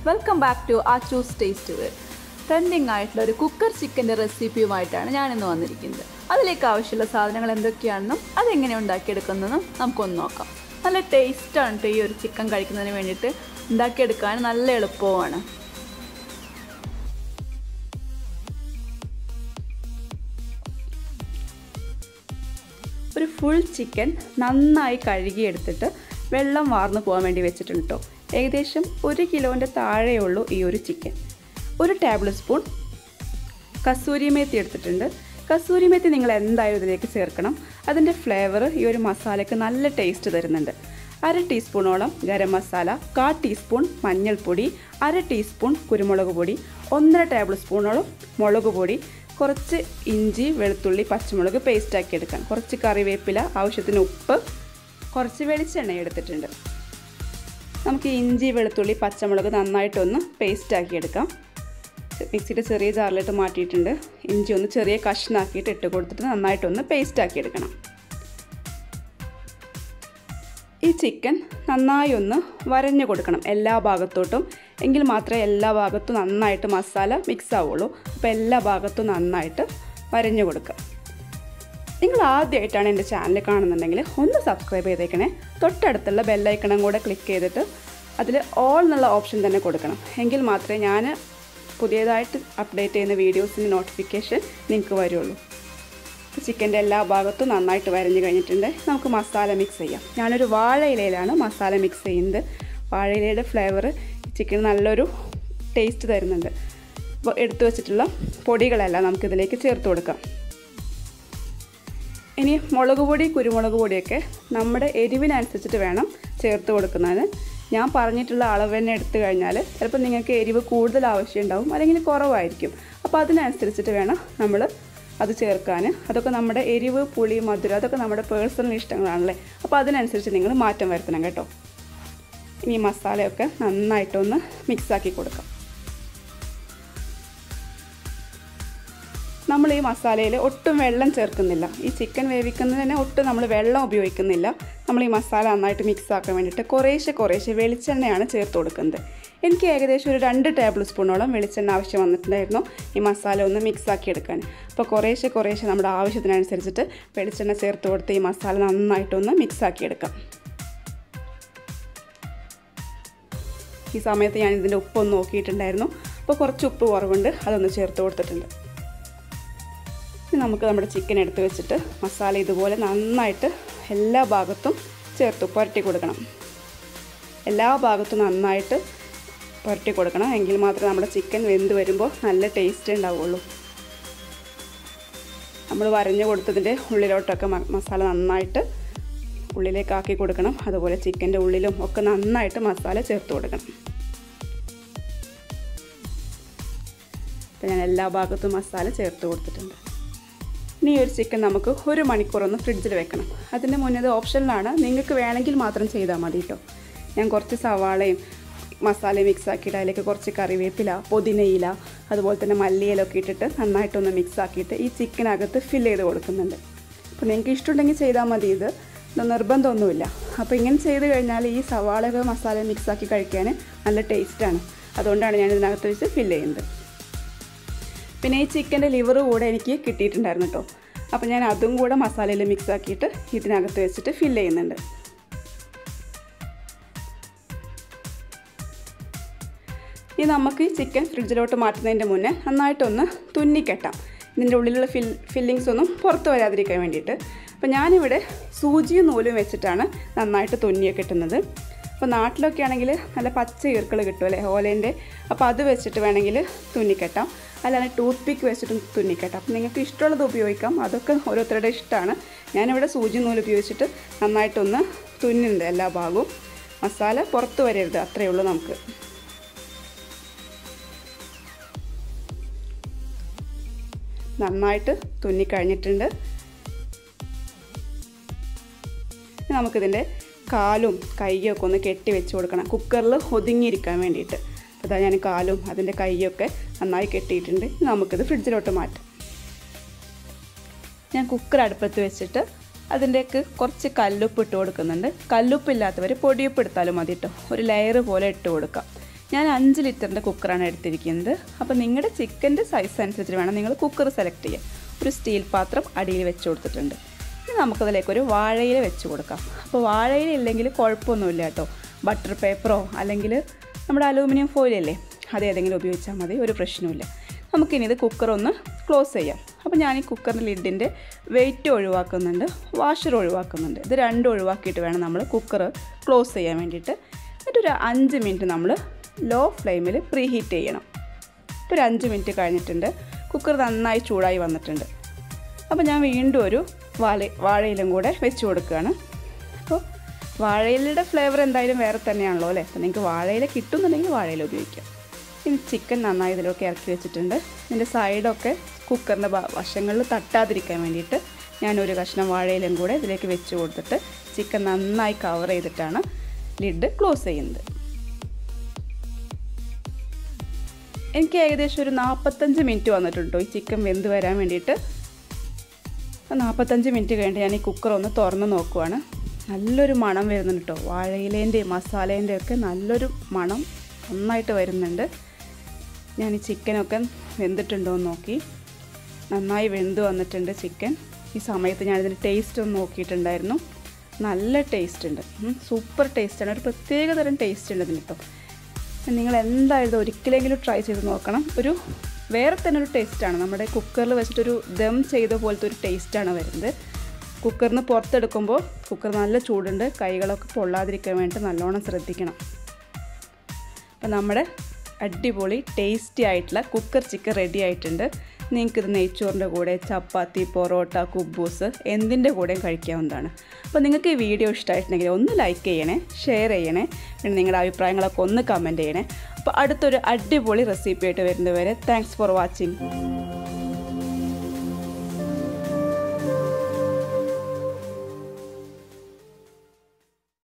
welcome back to ആ choose taste world trending ആയിട്ടുള്ള ഒരു കുക്കർ ചിക്കൻ്റെ റെസിപ്പിയുമായിട്ടാണ് ഞാനിന്ന് വന്നിരിക്കുന്നത് അതിലേക്ക് ആവശ്യമുള്ള സാധനങ്ങൾ എന്തൊക്കെയാണെന്നും അതെങ്ങനെ ഉണ്ടാക്കിയെടുക്കുന്നതെന്നും നമുക്കൊന്ന് നോക്കാം നല്ല ടേസ്റ്റാണ് കേട്ടോ ഈ ഒരു ചിക്കൻ കഴിക്കുന്നതിന് വേണ്ടിയിട്ട് ഉണ്ടാക്കിയെടുക്കാൻ നല്ല എളുപ്പവുമാണ് ഒരു ഫുൾ ചിക്കൻ നന്നായി കഴുകിയെടുത്തിട്ട് വെള്ളം വാർന്നു പോകാൻ വേണ്ടി വെച്ചിട്ടുണ്ട് കേട്ടോ ഏകദേശം ഒരു കിലോൻ്റെ താഴെയുള്ളൂ ഈ ഒരു ചിക്കൻ ഒരു ടേബിൾ സ്പൂൺ കസൂരി മേത്തി എടുത്തിട്ടുണ്ട് കസൂരി മേത്തി നിങ്ങൾ എന്തായാലും ഇതിലേക്ക് ചേർക്കണം അതിൻ്റെ ഫ്ലേവർ ഈ ഒരു മസാലയ്ക്ക് നല്ല ടേസ്റ്റ് തരുന്നുണ്ട് അര ടീസ്പൂണോളം ഗരം മസാല കാ ടീസ്പൂൺ മഞ്ഞൾപ്പൊടി അര ടീസ്പൂൺ കുരുമുളക് പൊടി ഒന്നര ടേബിൾ സ്പൂണോളം മുളക് പൊടി കുറച്ച് ഇഞ്ചി വെളുത്തുള്ളി പച്ചമുളക് പേസ്റ്റാക്കി എടുക്കാം കുറച്ച് കറിവേപ്പില ആവശ്യത്തിന് ഉപ്പ് കുറച്ച് വെളിച്ചെണ്ണ എടുത്തിട്ടുണ്ട് നമുക്ക് ഇഞ്ചി വെളുത്തുള്ളി പച്ചമുളക് നന്നായിട്ടൊന്ന് പേസ്റ്റാക്കി എടുക്കാം മിക്സിയുടെ ചെറിയ ജാറിലിട്ട് മാറ്റിയിട്ടുണ്ട് ഇഞ്ചി ഒന്ന് ചെറിയ കഷ്ണാക്കിയിട്ട് ഇട്ട് കൊടുത്തിട്ട് നന്നായിട്ടൊന്ന് പേസ്റ്റാക്കി എടുക്കണം ഈ ചിക്കൻ നന്നായി ഒന്ന് വരഞ്ഞു കൊടുക്കണം എല്ലാ ഭാഗത്തോട്ടും എങ്കിൽ മാത്രമേ എല്ലാ ഭാഗത്തും നന്നായിട്ട് മസാല മിക്സ് ആവുള്ളൂ അപ്പോൾ എല്ലാ ഭാഗത്തും നന്നായിട്ട് വരഞ്ഞു കൊടുക്കുക നിങ്ങൾ ആദ്യമായിട്ടാണ് എൻ്റെ ചാനൽ കാണുന്നുണ്ടെങ്കിൽ ഒന്ന് സബ്സ്ക്രൈബ് ചെയ്തേക്കണേ തൊട്ടടുത്തുള്ള ബെല്ലൈക്കണം കൂടെ ക്ലിക്ക് ചെയ്തിട്ട് അതിൽ ഓൾ എന്നുള്ള ഓപ്ഷൻ തന്നെ കൊടുക്കണം എങ്കിൽ മാത്രമേ ഞാൻ പുതിയതായിട്ട് അപ്ഡേറ്റ് ചെയ്യുന്ന വീഡിയോസിൻ്റെ നോട്ടിഫിക്കേഷൻ നിങ്ങൾക്ക് വരുള്ളൂ ചിക്കൻ്റെ എല്ലാ ഭാഗത്തും നന്നായിട്ട് വരഞ്ഞു കഴിഞ്ഞിട്ടുണ്ട് നമുക്ക് മസാല മിക്സ് ചെയ്യാം ഞാനൊരു വാഴയിലയിലാണ് മസാല മിക്സ് ചെയ്യുന്നത് വാഴയിലയുടെ ഫ്ലേവർ ചിക്കൻ നല്ലൊരു ടേസ്റ്റ് തരുന്നുണ്ട് അപ്പോൾ എടുത്തു വെച്ചിട്ടുള്ള പൊടികളെല്ലാം നമുക്കിതിലേക്ക് ചേർത്ത് കൊടുക്കാം ഇനി മുളക് പൊടി കുരുമുളക് പൊടിയൊക്കെ നമ്മുടെ എരിവിനനുസരിച്ചിട്ട് വേണം ചേർത്ത് കൊടുക്കുന്നതിന് ഞാൻ പറഞ്ഞിട്ടുള്ള അളവ് തന്നെ എടുത്തു കഴിഞ്ഞാൽ ചിലപ്പോൾ നിങ്ങൾക്ക് എരിവ് കൂടുതൽ ആവശ്യമുണ്ടാവും അല്ലെങ്കിൽ കുറവായിരിക്കും അപ്പോൾ അതിനനുസരിച്ചിട്ട് വേണം നമ്മൾ അത് ചേർക്കാൻ അതൊക്കെ നമ്മുടെ എരിവ് പുളി മധുരം അതൊക്കെ നമ്മുടെ പേഴ്സണൽ ഇഷ്ടങ്ങളാണല്ലേ അപ്പോൾ അതിനനുസരിച്ച് നിങ്ങൾ മാറ്റം വരുത്തണം കേട്ടോ ഇനി മസാലയൊക്കെ നന്നായിട്ടൊന്ന് മിക്സാക്കി കൊടുക്കാം നമ്മൾ ഈ മസാലയിൽ ഒട്ടും വെള്ളം ചേർക്കുന്നില്ല ഈ ചിക്കൻ വേവിക്കുന്നതിന് ഒട്ടും നമ്മൾ വെള്ളം ഉപയോഗിക്കുന്നില്ല നമ്മൾ ഈ മസാല നന്നായിട്ട് മിക്സ് ആക്കാൻ വേണ്ടിയിട്ട് കുറേശ്ശെ കുറേശ്ശെ വെളിച്ചെണ്ണയാണ് ചേർത്ത് കൊടുക്കുന്നത് എനിക്ക് ഏകദേശം ഒരു രണ്ട് ടേബിൾ സ്പൂണോളം വെളിച്ചെണ്ണ ആവശ്യം വന്നിട്ടുണ്ടായിരുന്നു ഈ മസാല ഒന്ന് മിക്സ് ആക്കി എടുക്കാൻ അപ്പോൾ കുറേശ്ശെ കുറേശ്ശെ നമ്മുടെ ആവശ്യത്തിനനുസരിച്ചിട്ട് വെളിച്ചെണ്ണ ചേർത്ത് കൊടുത്ത് ഈ മസാല നന്നായിട്ടൊന്ന് മിക്സ് ആക്കി എടുക്കാം ഈ സമയത്ത് ഞാൻ ഇതിൻ്റെ ഉപ്പൊന്ന് നോക്കിയിട്ടുണ്ടായിരുന്നു അപ്പോൾ കുറച്ച് ഉപ്പ് കുറവുണ്ട് അതൊന്ന് ചേർത്ത് കൊടുത്തിട്ടുണ്ട് ഇനി നമുക്ക് നമ്മുടെ ചിക്കൻ എടുത്ത് വെച്ചിട്ട് മസാല ഇതുപോലെ നന്നായിട്ട് എല്ലാ ഭാഗത്തും ചേർത്ത് പുരട്ടി കൊടുക്കണം എല്ലാ ഭാഗത്തും നന്നായിട്ട് പുരട്ടി കൊടുക്കണം എങ്കിൽ മാത്രമേ നമ്മുടെ ചിക്കൻ വെന്ത് വരുമ്പോൾ നല്ല ടേസ്റ്റ് ഉണ്ടാവുള്ളൂ നമ്മൾ വരഞ്ഞു കൊടുത്തതിൻ്റെ ഉള്ളിലോട്ടൊക്കെ മസാല നന്നായിട്ട് ഉള്ളിലേക്ക് ആക്കി കൊടുക്കണം അതുപോലെ ചിക്കൻ്റെ ഉള്ളിലും ഒക്കെ നന്നായിട്ട് മസാല ചേർത്ത് കൊടുക്കണം അപ്പോൾ ഞാൻ എല്ലാ ഭാഗത്തും മസാല ചേർത്ത് കൊടുത്തിട്ടുണ്ട് ഇനി ഒരു ചിക്കൻ നമുക്ക് ഒരു മണിക്കൂറൊന്ന് ഫ്രിഡ്ജിൽ വെക്കണം അതിൻ്റെ മുന്നേ ഇത് ഓപ്ഷനിലാണ് നിങ്ങൾക്ക് വേണമെങ്കിൽ മാത്രം ചെയ്താൽ മതി കേട്ടോ ഞാൻ കുറച്ച് സവാളയും മസാല മിക്സ് ആക്കിയിട്ട് അതിലേക്ക് കുറച്ച് കറിവേപ്പില പുതിനയില അതുപോലെ തന്നെ മല്ലിയിലൊക്കെ ഇട്ടിട്ട് നന്നായിട്ടൊന്ന് മിക്സ് ആക്കിയിട്ട് ഈ ചിക്കനകത്ത് ഫില്ല് ചെയ്ത് കൊടുക്കുന്നുണ്ട് അപ്പോൾ നിങ്ങൾക്ക് ഇഷ്ടമുണ്ടെങ്കിൽ ചെയ്താൽ മതി ഇത് നിർബന്ധമൊന്നുമില്ല അപ്പോൾ ഇങ്ങനെ ചെയ്ത് കഴിഞ്ഞാൽ ഈ സവാളയൊക്കെ മസാല മിക്സ് ആക്കി കഴിക്കാൻ നല്ല ടേസ്റ്റാണ് അതുകൊണ്ടാണ് ഞാൻ ഇതിനകത്ത് വെച്ച് ഫില്ല് ചെയ്യുന്നത് പിന്നെ ഈ ചിക്കൻ്റെ ലിവർ കൂടെ എനിക്ക് കിട്ടിയിട്ടുണ്ടായിരുന്നു കേട്ടോ അപ്പോൾ ഞാൻ അതും കൂടെ മസാലയിൽ മിക്സ് ആക്കിയിട്ട് ഇതിനകത്ത് വെച്ചിട്ട് ഫില്ല് ചെയ്യുന്നുണ്ട് ഇനി നമുക്ക് ഈ ചിക്കൻ ഫ്രിഡ്ജിലോട്ട് മാറ്റുന്നതിൻ്റെ മുന്നേ നന്നായിട്ടൊന്ന് തുന്നിക്കെട്ടാം ഇതിൻ്റെ ഉള്ളിലുള്ള ഫിൽ ഫില്ലിങ്സ് ഒന്നും പുറത്ത് വരാതിരിക്കാൻ വേണ്ടിയിട്ട് അപ്പോൾ ഞാനിവിടെ സൂചിയും നൂലും വെച്ചിട്ടാണ് നന്നായിട്ട് തുന്നിയൊക്കെ കിട്ടുന്നത് അപ്പോൾ നാട്ടിലൊക്കെ ആണെങ്കിൽ നല്ല പച്ച ഈർക്കൾ കിട്ടും അല്ലേ ഓലേൻ്റെ അപ്പോൾ അത് വെച്ചിട്ട് വേണമെങ്കിൽ തുന്നിക്കെട്ടാം അല്ലാതെ ടൂത്ത് പിക്ക് വെച്ചിട്ടും തുന്നിക്കെട്ടാം അപ്പോൾ നിങ്ങൾക്ക് ഇഷ്ടമുള്ളത് ഉപയോഗിക്കാം അതൊക്കെ ഓരോരുത്തരുടെ ഇഷ്ടമാണ് ഞാനിവിടെ സൂചി നൂല് ഉപയോഗിച്ചിട്ട് നന്നായിട്ടൊന്ന് തുന്നുന്നുണ്ട് എല്ലാ ഭാഗവും മസാല പുറത്ത് വരരുത് അത്രയേ ഉള്ളൂ നമുക്ക് നന്നായിട്ട് തുന്നിക്കഴിഞ്ഞിട്ടുണ്ട് നമുക്കിതിൻ്റെ കാലും കൈയൊക്കെ ഒന്ന് കെട്ടി വെച്ച് കൊടുക്കണം കുക്കറിൽ ഒതുങ്ങിയിരിക്കാൻ വേണ്ടിയിട്ട് അതാ ഞാൻ കാലും അതിൻ്റെ കൈയൊക്കെ നന്നായി കെട്ടിയിട്ടുണ്ട് നമുക്കിത് ഫ്രിഡ്ജിലോട്ട് മാറ്റാം ഞാൻ കുക്കർ അടുപ്പത്ത് വെച്ചിട്ട് അതിൻ്റെക്ക് കുറച്ച് കല്ലുപ്പ് ഇട്ട് കൊടുക്കുന്നുണ്ട് കല്ലുപ്പ് ഇല്ലാത്തവർ പൊടിയുപ്പ് എടുത്താലും മതി കേട്ടോ ഒരു ലെയർ പോലെ ഇട്ട് കൊടുക്കാം ഞാൻ അഞ്ച് ലിറ്ററിൻ്റെ കുക്കറാണ് എടുത്തിരിക്കുന്നത് അപ്പോൾ നിങ്ങളുടെ ചിക്കൻ്റെ സൈസ് അനുസരിച്ച് വേണം നിങ്ങൾ കുക്കർ സെലക്ട് ചെയ്യാൻ ഒരു സ്റ്റീൽ പാത്രം അടിയിൽ വെച്ച് കൊടുത്തിട്ടുണ്ട് ഇനി നമുക്കതിലേക്ക് ഒരു വാഴയില വെച്ച് കൊടുക്കാം അപ്പോൾ വാഴയില ഇല്ലെങ്കിൽ കുഴപ്പമൊന്നുമില്ല കേട്ടോ ബട്ടർ പേപ്പറോ അല്ലെങ്കിൽ നമ്മുടെ അലൂമിനിയം ഫോയിലല്ലേ അത് ഏതെങ്കിലും ഉപയോഗിച്ചാൽ മതി ഒരു പ്രശ്നവുമില്ല നമുക്കിനി ഇത് കുക്കർ ഒന്ന് ക്ലോസ് ചെയ്യാം അപ്പോൾ ഞാൻ ഈ കുക്കറിൻ്റെ ലിഡിൻ്റെ വെയിറ്റ് ഒഴിവാക്കുന്നുണ്ട് വാഷർ ഒഴിവാക്കുന്നുണ്ട് ഇത് രണ്ടും ഒഴിവാക്കിയിട്ട് വേണം നമ്മൾ കുക്കർ ക്ലോസ് ചെയ്യാൻ വേണ്ടിയിട്ട് എന്നിട്ടൊരു അഞ്ച് മിനിറ്റ് നമ്മൾ ലോ ഫ്ലെയിമിൽ പ്രീ ഹീറ്റ് ചെയ്യണം ഇപ്പോൾ ഒരു അഞ്ച് മിനിറ്റ് കഴിഞ്ഞിട്ടുണ്ട് കുക്കർ നന്നായി ചൂടായി വന്നിട്ടുണ്ട് അപ്പോൾ ഞാൻ വീണ്ടും ഒരു വാഴ വാഴയിലും കൂടെ വെച്ച് കൊടുക്കുകയാണ് അപ്പോൾ വാഴയിലയുടെ ഫ്ലേവർ എന്തായാലും വേറെ തന്നെയാണല്ലോ അല്ലേ അപ്പോൾ നിങ്ങൾക്ക് വാഴയില കിട്ടുന്നുണ്ടെങ്കിൽ വാഴയില ഉപയോഗിക്കാം ഇനി ചിക്കൻ നന്നായി ഇതിലൊക്കെ ഇറക്കി വെച്ചിട്ടുണ്ട് ഇതിൻ്റെ സൈഡൊക്കെ കുക്കറിൻ്റെ വശങ്ങളിൽ തട്ടാതിരിക്കാൻ വേണ്ടിയിട്ട് ഞാനൊരു കഷ്ണം വാഴയിലും കൂടെ ഇതിലേക്ക് വെച്ച് കൊടുത്തിട്ട് ചിക്കൻ നന്നായി കവർ ചെയ്തിട്ടാണ് ലിഡ് ക്ലോസ് ചെയ്യുന്നത് എനിക്ക് ഏകദേശം ഒരു നാൽപ്പത്തഞ്ച് മിനിറ്റ് വന്നിട്ടുണ്ട് ഈ ചിക്കൻ വെന്ത് വരാൻ വേണ്ടിയിട്ട് നാൽപ്പത്തഞ്ച് മിനിറ്റ് കഴിഞ്ഞിട്ട് ഞാൻ ഈ കുക്കർ ഒന്ന് തുറന്ന് നോക്കുവാണ് നല്ലൊരു മണം വരുന്നുണ്ട് കേട്ടോ വാഴയിലേൻ്റെയും മസാലേൻ്റെയും ഒക്കെ നല്ലൊരു മണം നന്നായിട്ട് വരുന്നുണ്ട് ഞാൻ ഈ ചിക്കനൊക്കെ വെന്തിട്ടുണ്ടോ എന്ന് നോക്കി നന്നായി വെന്ത് വന്നിട്ടുണ്ട് ചിക്കൻ ഈ സമയത്ത് ഞാനിതിൻ്റെ ടേസ്റ്റ് ഒന്ന് നോക്കിയിട്ടുണ്ടായിരുന്നു നല്ല ടേസ്റ്റ് ഉണ്ട് സൂപ്പർ ടേസ്റ്റാണ് ഒരു പ്രത്യേക തരം ടേസ്റ്റ് ഉണ്ട് ഇതിന് കേട്ടോ നിങ്ങൾ എന്തായാലും ഒരിക്കലെങ്കിലും ട്രൈ ചെയ്ത് നോക്കണം ഒരു വേറെ തന്നെ ഒരു ടേസ്റ്റാണ് നമ്മുടെ കുക്കറിൽ വെച്ചിട്ടൊരു ദം ചെയ്ത പോലത്തെ ഒരു ടേസ്റ്റാണ് വരുന്നത് കുക്കറിൽ നിന്ന് പുറത്തെടുക്കുമ്പോൾ കുക്കർ നല്ല ചൂടുണ്ട് കൈകളൊക്കെ പൊള്ളാതിരിക്കാൻ വേണ്ടി നല്ലോണം ശ്രദ്ധിക്കണം അപ്പോൾ നമ്മുടെ അടിപൊളി ടേസ്റ്റി ആയിട്ടുള്ള കുക്കർ ചിക്കൻ റെഡി ആയിട്ടുണ്ട് നിങ്ങൾക്കിത് നെയ്ച്ചോറിൻ്റെ കൂടെ ചപ്പാത്തി പൊറോട്ട കുബൂസ് എന്തിൻ്റെ കൂടെയും കഴിക്കാവുന്നതാണ് അപ്പോൾ നിങ്ങൾക്ക് ഈ വീഡിയോ ഇഷ്ടമായിട്ടുണ്ടെങ്കിൽ ഒന്ന് ലൈക്ക് ചെയ്യണേ ഷെയർ ചെയ്യണേ പിന്നെ നിങ്ങളുടെ അഭിപ്രായങ്ങളൊക്കെ ഒന്ന് കമൻറ്റ് ചെയ്യണേ അപ്പോൾ അടുത്തൊരു അടിപൊളി റെസിപ്പി ആയിട്ട് വരുന്നവരെ താങ്ക്സ് ഫോർ വാച്ചിങ്